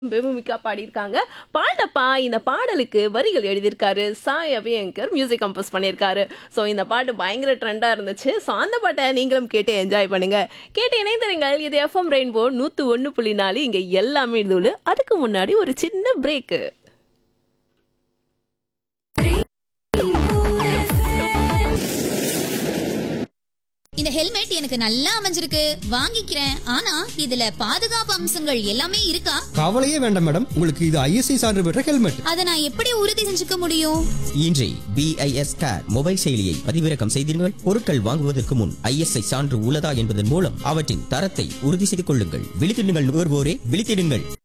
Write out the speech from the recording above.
பெருமிக்கா பாடியிருக்காங்க பாட்டப்பா இந்த பாடலுக்கு வரிகள் எழுதியிருக்காரு சாய் அபியங்கர் மியூசிக் கம்போஸ் பண்ணியிருக்காரு ஸோ இந்த பாட்டு பயங்கர ட்ரெண்டாக இருந்துச்சு ஸோ அந்த பாட்டை நீங்களும் கேட்டு என்ஜாய் பண்ணுங்க கேட்டு இணைந்திருங்கள் இது எஃப்எம் ரெயின்போ நூற்று ஒன்று புள்ளி நாலு இங்கே எல்லாமே இதுல அதுக்கு முன்னாடி ஒரு சின்ன பிரேக்கு இந்த ஹெல்மெட் எனக்கு நல்லா அமைஞ்சிருக்கு வாங்கிக்கிறேன் ஆனா இதுல பாதுகாப்பு அம்சங்கள் எல்லாமே இருக்கா கவலையே வேண்டாம் மேடம் உங்களுக்கு இது ஐஎஸ்ஐ சான்று பெற்ற ஹெல்மெட் அதை நான் எப்படி உறுதி செஞ்சுக்க முடியும் இன்றே பிஐஎஸ் கேர் மொபைல் செயலியை பதிவிறக்கம் செய்தீர்கள் பொருட்கள் வாங்குவதற்கு முன் ஐஎஸ்ஐ சான்று உள்ளதா என்பதன் மூலம் அவற்றின் தரத்தை உறுதி செய்து கொள்ளுங்கள் விழித்திடுங்கள் நுகர்வோரே விழித்திடுங்கள்